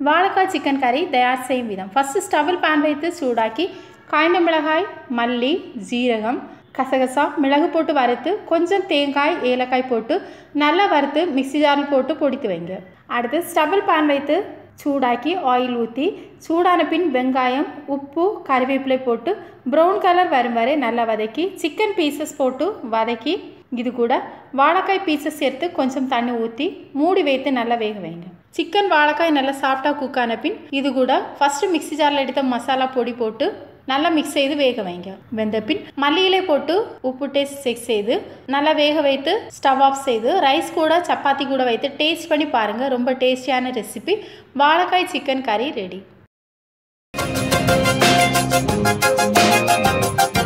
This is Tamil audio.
வாழைக்காய் சிக்கன் கறி தயார் செய்யும் விதம் ஃபஸ்ட்டு ஸ்டவ்வில் பேன் வைத்து சூடாக்கி காய்ந்த மிளகாய் மல்லி ஜீரகம் கசகசா மிளகு போட்டு வறுத்து கொஞ்சம் தேங்காய் ஏலக்காய் போட்டு நல்லா வறுத்து மிக்ஸி ஜாரில் போட்டு பொடித்து வைங்க அடுத்து ஸ்டவ்வில் பேன் வைத்து சூடாக்கி ஆயில் ஊற்றி சூடான பின் வெங்காயம் உப்பு கறிவேப்பிலை போட்டு ப்ரௌன் கலர் வரும் வரை நல்லா வதக்கி சிக்கன் பீசஸ் போட்டு வதக்கி இது கூட வாழைக்காய் பீசஸ் சேர்த்து கொஞ்சம் தண்ணி ஊற்றி மூடி வைத்து நல்லா வேக வைங்க சிக்கன் வாழைக்காய் நல்லா சாஃப்டாக குக் ஆன பின் இது கூட ஃபஸ்ட்டு மிக்ஸி ஜாரில் எடுத்த மசாலா பொடி போட்டு நல்லா மிக்ஸ் செய்து வேக வைங்க வெந்த பின் மல்லியிலே போட்டு உப்பு டேஸ்ட் செக் செய்து நல்லா வேக வைத்து ஸ்டவ் ஆஃப் செய்து ரைஸ் கூட சப்பாத்தி கூட வைத்து டேஸ்ட் பண்ணி பாருங்கள் ரொம்ப டேஸ்டியான ரெசிபி வாழைக்காய் சிக்கன் கறி ரெடி